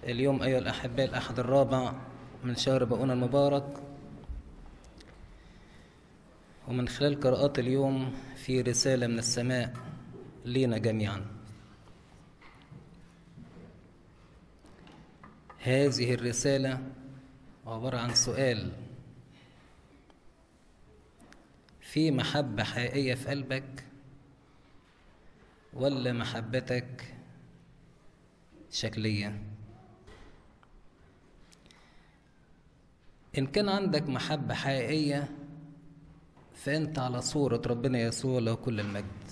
اليوم أيها الأحباء الأحد الرابع من شهر بقونا المبارك ومن خلال قراءات اليوم في رسالة من السماء لينا جميعا هذه الرسالة عبارة عن سؤال في محبة حقيقية في قلبك ولا محبتك شكلية إن كان عندك محبة حقيقية فأنت على صورة ربنا يسوع له كل المجد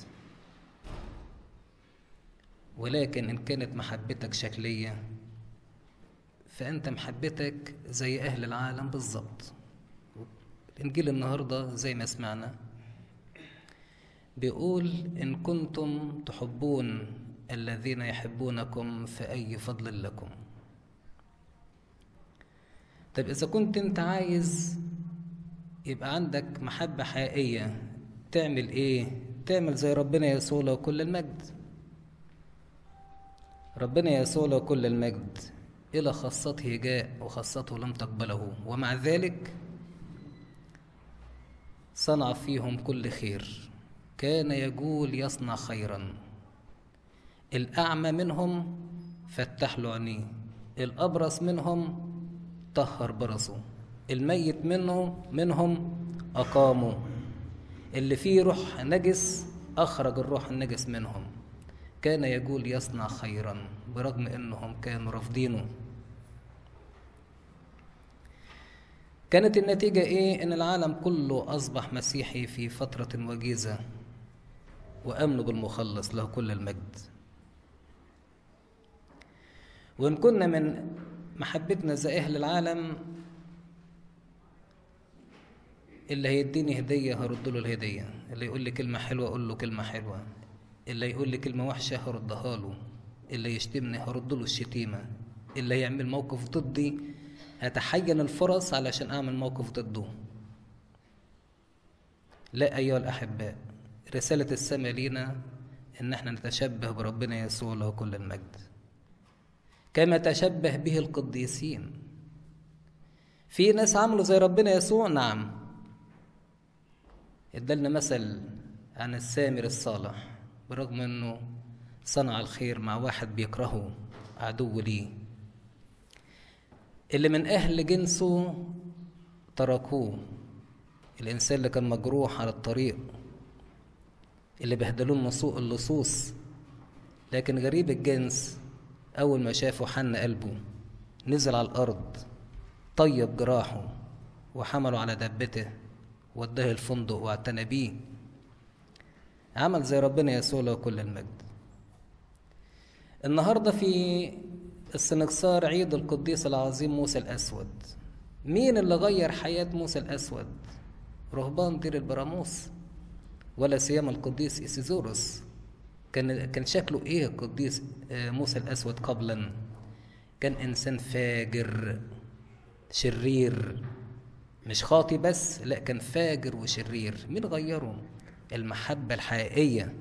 ولكن إن كانت محبتك شكلية فأنت محبتك زي أهل العالم بالظبط الإنجيل النهاردة زي ما سمعنا بيقول إن كنتم تحبون الذين يحبونكم فأي فضل لكم طب إذا كنت أنت عايز يبقى عندك محبة حقيقية تعمل إيه؟ تعمل زي ربنا يسوع له كل المجد ربنا يسوع له كل المجد إلى خاصته جاء وخاصته لم تقبله ومع ذلك صنع فيهم كل خير كان يقول يصنع خيرا الأعمى منهم فتح له عينيه الأبرص منهم طهر برصه الميت منه منهم أقاموا اللي فيه روح نجس أخرج الروح النجس منهم كان يقول يصنع خيرا برغم أنهم كانوا رافضينه كانت النتيجة إيه؟ إن العالم كله أصبح مسيحي في فترة وجيزة وأمنوا بالمخلص له كل المجد وإن كنا من محبتنا زي أهل العالم اللي هيديني هدية هرد له الهدية اللي يقول لي كلمة حلوة أقول له كلمة حلوة اللي يقول لي كلمة وحشة هردها له اللي يشتمني هرد له الشتيمة اللي يعمل موقف ضدي هتحين الفرص علشان أعمل موقف ضده لا أيها الأحباء رسالة السماء لينا إن احنا نتشبه بربنا يسوع له كل المجد كما تشبه به القديسين في ناس عملوا زي ربنا يسوع نعم ادالنا مثل عن السامر الصالح برغم انه صنع الخير مع واحد بيكرهه عدو ليه اللي من اهل جنسه تركوه الانسان اللي كان مجروح على الطريق اللي بهدلوه النصوء اللصوص لكن غريب الجنس اول ما شافه حن قلبه نزل على الارض طيب جراحه وحمله على دبته وداه الفندق واعتنى بيه عمل زي ربنا يسوع له كل المجد النهارده في السنكسار عيد القديس العظيم موسى الاسود مين اللي غير حياه موسى الاسود رهبان دير البراموس ولا سيما القديس إسيزوروس كان كان شكله ايه القديس موسى الاسود قبلا كان انسان فاجر شرير مش خاطي بس لا كان فاجر وشرير مين غيره المحبة الحقيقية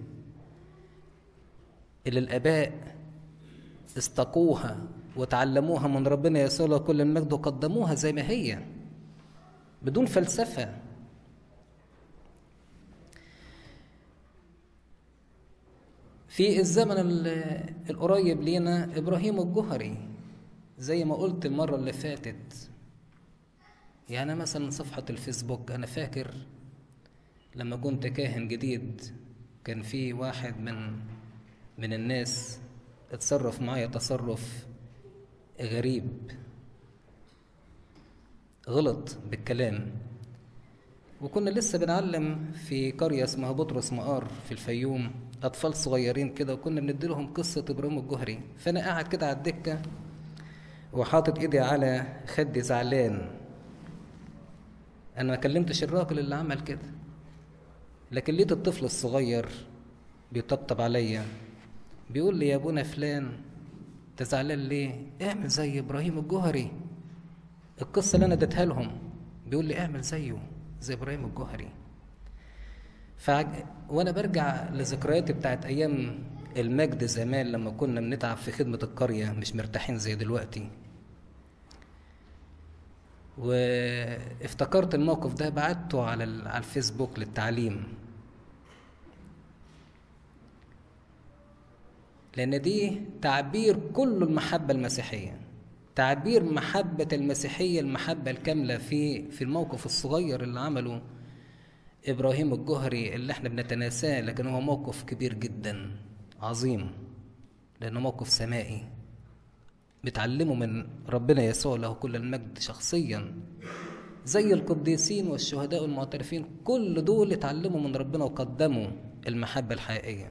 اللي الآباء استقوها وتعلموها من ربنا يسوع كل المجد وقدموها زي ما هي بدون فلسفة في الزمن القريب لينا إبراهيم الجهري زي ما قلت المرة اللي فاتت يعني مثلا صفحة الفيسبوك أنا فاكر لما كنت كاهن جديد كان في واحد من من الناس اتصرف معايا تصرف غريب غلط بالكلام وكنا لسه بنعلم في قرية اسمها بطرس مقار في الفيوم أطفال صغيرين كده وكنا بنديلهم قصة إبراهيم الجهري فأنا قاعد كده على الدكة وحاطط إيدي على خدي زعلان أنا ما كلمتش الراجل اللي عمل كده لكن لقيت الطفل الصغير بيطبطب عليا بيقول لي يا ابونا فلان انت زعلان ليه اعمل زي ابراهيم الجهري القصه اللي انا اديتها لهم بيقول لي اعمل زيه زي ابراهيم الجهري فعج... وانا برجع لذكرياتي بتاعت ايام المجد زمان لما كنا بنتعب في خدمة القرية مش مرتاحين زي دلوقتي وافتكرت الموقف ده بعته على ال- على الفيسبوك للتعليم لأن دي تعبير كل المحبة المسيحية تعبير محبة المسيحية المحبة الكاملة في في الموقف الصغير اللي عمله إبراهيم الجهري اللي احنا بنتناساه لكن هو موقف كبير جدا عظيم لأنه موقف سمائي بتعلمه من ربنا يسوع له كل المجد شخصيا زي القديسين والشهداء والمعترفين كل دول اتعلموا من ربنا وقدموا المحبة الحقيقية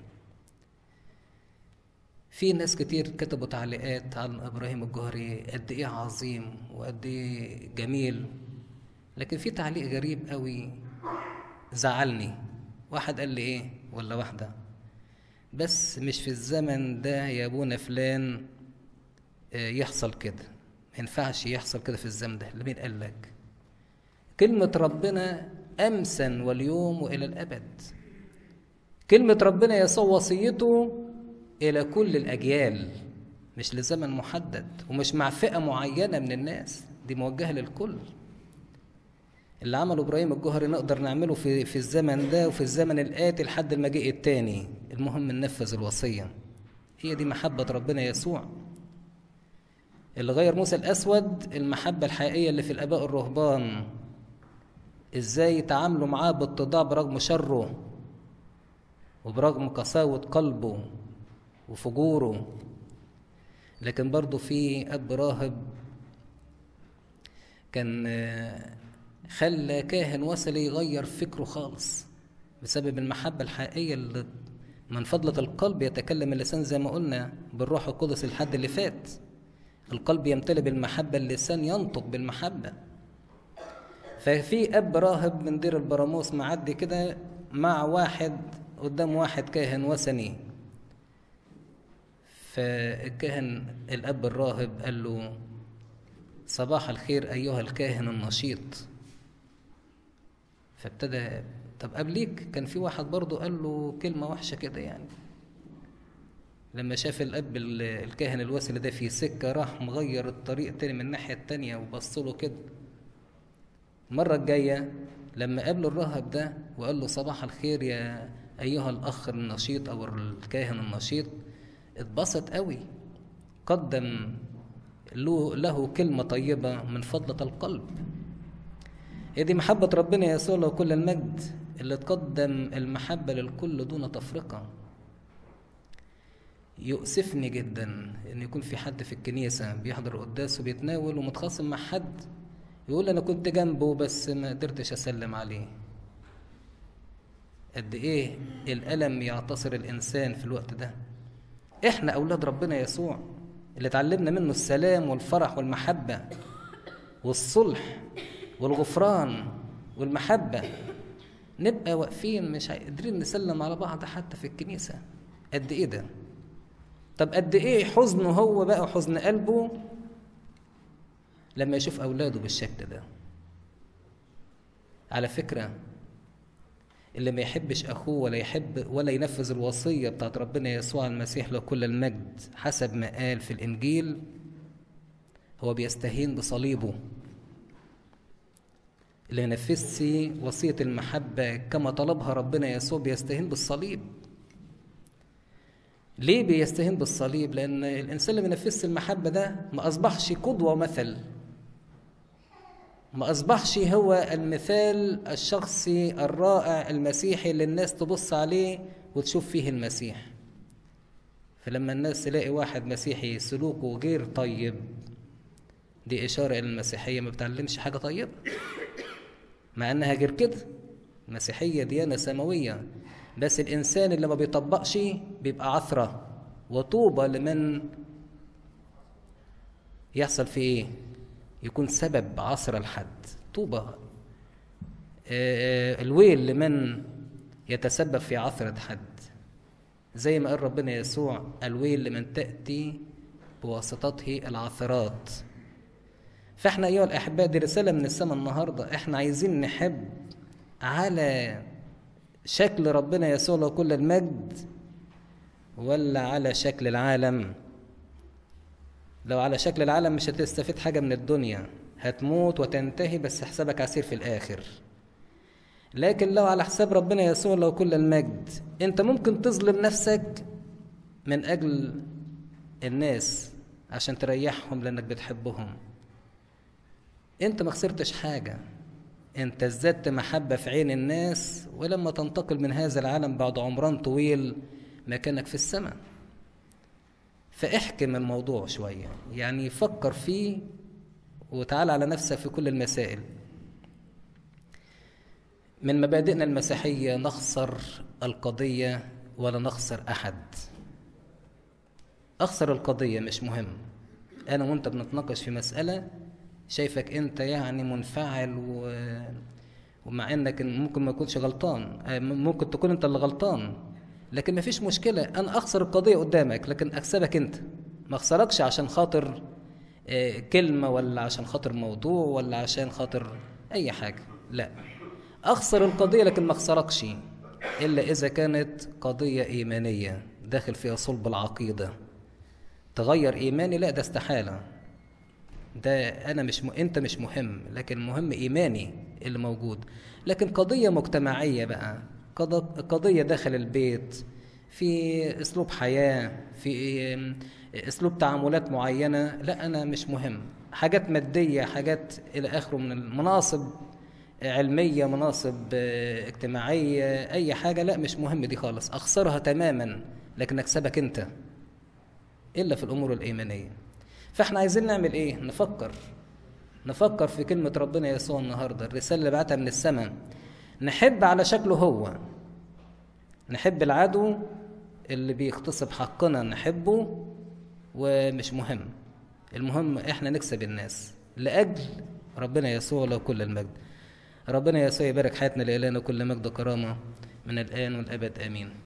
في ناس كتير كتبوا تعليقات عن ابراهيم الجهري قد ايه عظيم وقد ايه جميل لكن في تعليق غريب قوي زعلني واحد قال لي ايه ولا واحده بس مش في الزمن ده يا ابونا فلان آه، يحصل كده ما ينفعش يحصل كده في الزمن ده مين قال لك كلمة ربنا أمسا واليوم وإلى الأبد كلمة ربنا يسوع وصيته إلى كل الأجيال مش لزمن محدد ومش مع فئة معينة من الناس دي موجهة للكل اللي عمله إبراهيم الجوهري نقدر نعمله في في الزمن ده وفي الزمن الآتي لحد المجيء التاني المهم ننفذ الوصية هي دي محبة ربنا يسوع اللي غير موسى الأسود المحبة الحقيقية اللي في الآباء الرهبان إزاي يتعاملوا معاه باتضاع برغم شره وبرغم قساوة قلبه وفجوره لكن برضه في أب راهب كان آه، خلى كاهن وثني يغير فكره خالص بسبب المحبة الحقيقية اللي من فضلة القلب يتكلم اللسان زي ما قلنا بالروح القدس الحد اللي فات القلب يمتلئ بالمحبة اللسان ينطق بالمحبة ففي أب راهب من دير البراموس معدي كده مع واحد قدام واحد كاهن وثني فالكاهن الأب الراهب قال له صباح الخير أيها الكاهن النشيط فابتدى طب قبليك كان في واحد برضه قال له كلمة وحشة كده يعني لما شاف الأب ال- الكاهن الوثني ده في سكة راح مغير الطريق تاني من الناحية التانية وبص له كده المرة الجاية لما قابله الراهب ده وقال له صباح الخير يا أيها الأخ النشيط أو الكاهن النشيط اتبسط قوي قدم له, له كلمة طيبة من فضلة القلب هي دي محبة ربنا يسوع له كل المجد اللي تقدم المحبة للكل دون تفرقة يؤسفني جدا ان يكون في حد في الكنيسة بيحضر قداس وبيتناول ومتخاصم مع حد يقول انا كنت جنبه بس ما قدرتش اسلم عليه قد ايه الالم يعتصر الانسان في الوقت ده احنا اولاد ربنا يسوع اللي اتعلمنا منه السلام والفرح والمحبة والصلح والغفران والمحبة نبقى واقفين مش قادرين نسلم على بعض حتى في الكنيسة قد ايه ده طب قد ايه حزنه هو بقى وحزن قلبه لما يشوف اولاده بالشكل ده على فكره اللي ما يحبش اخوه ولا يحب ولا ينفذ الوصيه بتاعت ربنا يسوع المسيح له كل المجد حسب ما قال في الانجيل هو بيستهين بصليبه اللي ينفذش وصيه المحبه كما طلبها ربنا يسوع بيستهين بالصليب ليه بيستهين بالصليب لان الانسان اللي بينفذش المحبه ده ما اصبحش قدوه ومثل ما أصبحش هو المثال الشخصي الرائع المسيحي اللي الناس تبص عليه وتشوف فيه المسيح فلما الناس تلاقي واحد مسيحي سلوكه غير طيب دي إشارة إلى المسيحية ما بتعلمش حاجة طيبة مع إنها غير كده المسيحية ديانة سماوية بس الإنسان اللي ما بيطبقش بيبقى عثرة وطوبى لمن يحصل فيه إيه يكون سبب عصر الحد طوبى آه، الويل لمن يتسبب في عثرة حد زي ما قال ربنا يسوع الويل لمن تأتي بواسطته العثرات فاحنا ايها الاحباء دي رساله من السماء النهارده احنا عايزين نحب على شكل ربنا يسوع له كل المجد ولا على شكل العالم لو على شكل العالم مش هتستفيد حاجة من الدنيا هتموت وتنتهي بس حسابك عسير في الآخر لكن لو على حساب ربنا يسوع لو كل المجد انت ممكن تظلم نفسك من أجل الناس عشان تريحهم لأنك بتحبهم انت ما خسرتش حاجة انت ازددت محبة في عين الناس ولما تنتقل من هذا العالم بعد عمران طويل مكانك في السماء فاحكم الموضوع شوية يعني فكر فيه وتعال على نفسك في كل المسائل من مبادئنا المسيحية نخسر القضية ولا نخسر أحد أخسر القضية مش مهم أنا وأنت بنتناقش في مسألة شايفك أنت يعني منفعل و... ومع إنك ممكن ما يكونش غلطان ممكن تكون أنت اللي غلطان لكن ما فيش مشكلة أنا أخسر القضية قدامك لكن أكسبك أنت ما أخسركش عشان خاطر كلمة ولا عشان خاطر موضوع ولا عشان خاطر أي حاجة لا أخسر القضية لكن ما أخسركش إلا إذا كانت قضية إيمانية داخل فيها صلب العقيدة تغير إيماني لا ده استحالة ده أنا مش م... أنت مش مهم لكن مهم إيماني اللي موجود لكن قضية مجتمعية بقى قضية داخل البيت في أسلوب حياة في أسلوب تعاملات معينة لا أنا مش مهم حاجات مادية حاجات إلى آخره من المناصب علمية مناصب اجتماعية أي حاجة لا مش مهم دي خالص أخسرها تماما لكن أكسبك أنت إلا في الأمور الإيمانية فإحنا عايزين نعمل إيه؟ نفكر نفكر في كلمة ربنا يسوع النهاردة الرسالة اللي بعتها من السماء نحب على شكله هو نحب العدو اللي بيغتصب حقنا نحبه ومش مهم المهم احنا نكسب الناس لأجل ربنا يسوع له كل المجد ربنا يسوع يبارك حياتنا لإلهنا كل مجد وكرامة من الآن والأبد آمين